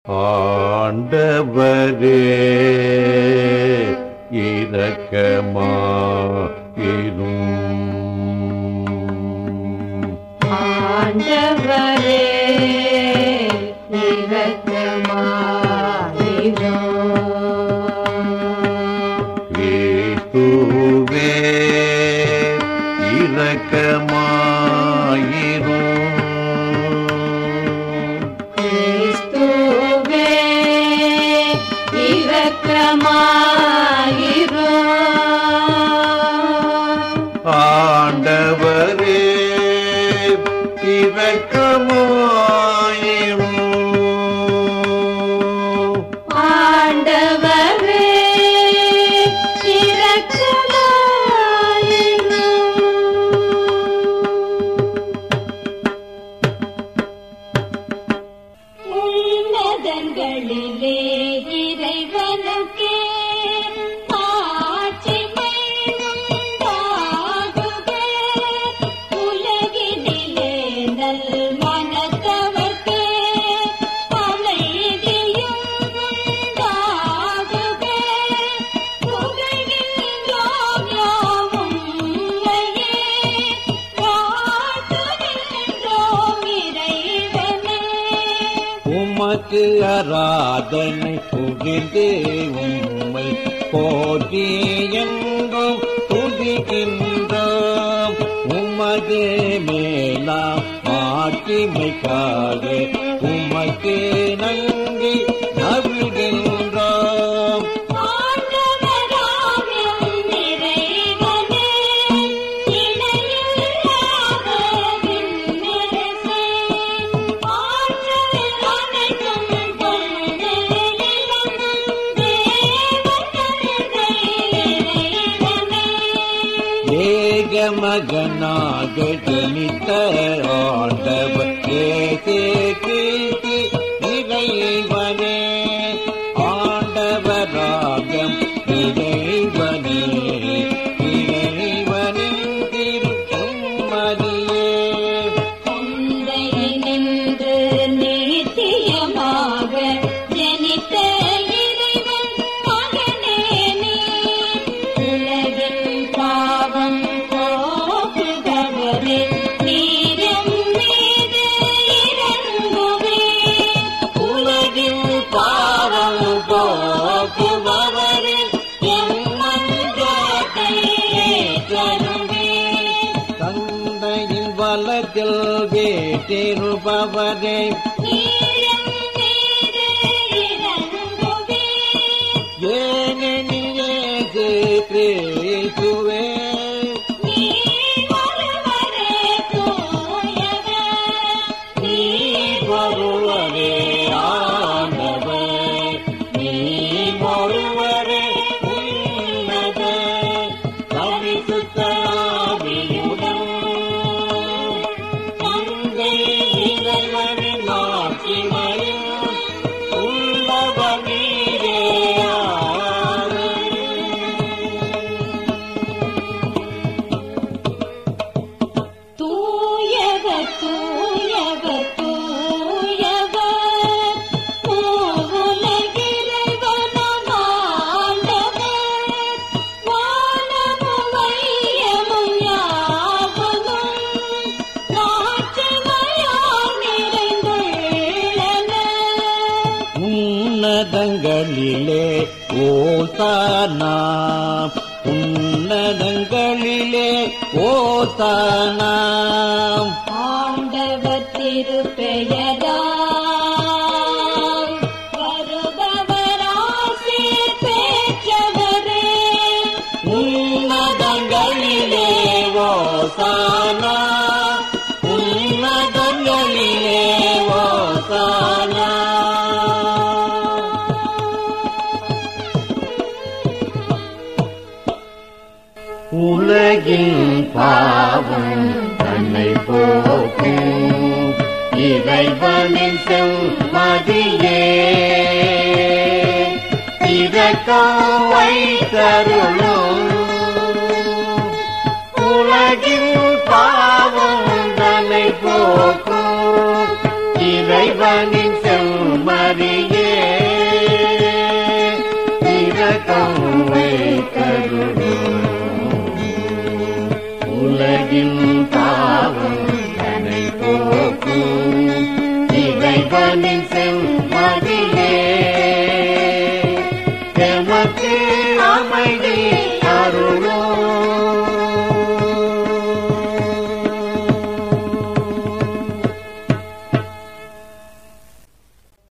ஆண்டவரே இரக்கமாயிரும் ஆண்டவரே இரக்கமாயிரும் கிறிஸ்துவே இரக்கமாயிரும் கிறிஸ்துவே இரக்கமாயிரும் ஆண்டவரே இரக்கமாயிரும் ஆண்டவரே இரக்கமாயிரும் உன்னதங்களிலே இறைவனுக்கே ஆட்சிமை உண்டாகுக. உலகினிலே நல் மனத்தவர்க்கே அமைதியும் உண்டாகுக. புகழ்கின்றோம் யாவும் உம்மையே. வாழ்த்துகின்றோம் இறைவனே உமக்கு ஆராதனை புரிந்து உம்மை போற்றி எங்கும் துதிக்கின்றோம் உமது மேலாம் மாட்சிமைக்காக உமக்கு நன்றி நல்கின்றோம் ஆண்டவராம் இறைவனே இணையில்லாத விண்ணரசே ஆற்றல் அனைத்தும் கொண்டெழும் தேவதந்தை இறைவனே ஏக மகனாக ஜனித்த ஆண்டவர் ஏசே கிறிஸ்து இறைவனே ஆண்டவராகம் இறைவனே இறைவனின் திருச்செம்மறியே கொந்தையினின்று நித்தியமாக ஜனித்த இறைவன் மகனே நீ. உலகின் பாவம் போக்குபவரே, நீரம் மீது இறங்குவே. உலகின் பாவம் போக்குபவரே, எம் மன்றாட்டை ஏற்றருளே. தந்தையின் வலத்தில் வீட்டிருப்பவரே நீரம் மீது இறங்குவே. ஏனெனில் ஏசு கிறிஸ்துவே நீ ஒருவரே தூயவர். நீ ஒருவரே ஆண்டவர் நீ ஒருவரே உன்னத பரிசுத்த ஆவியுடன் தந்தை இறைவனின் ஆட்சிமையில் உள்ளவர் நீரே தூயவர் தூயவர் தூயவர் மூவுலகிறைவனாம் ஆண்டவர். வானமும் வையமும் யாவனும் மாட்சிமையால் நிறைந்துள்ளன. உன்னதங்களிலே ஓசானா உன்னதங்களிலே ஓசானா ஆண்டவர் திருப்பெயரால் வருபவர் ஆசீர் பெற்றவரே. உன்னதங்களிலே ஓசானா உன்னதங்களிலே ஓசானா உலகின் பாவம் தன்னை போக்கும் இறைவனின் செம்மதியே இரக்கம் வைத்தருளும் உலகின் பாவம் தன்னை போக்கும் இறைவனின் செம்மறியே இரக்கம் வைத்தருளும் உலகின் பாவம் தனை போக்கும் இறைவனின்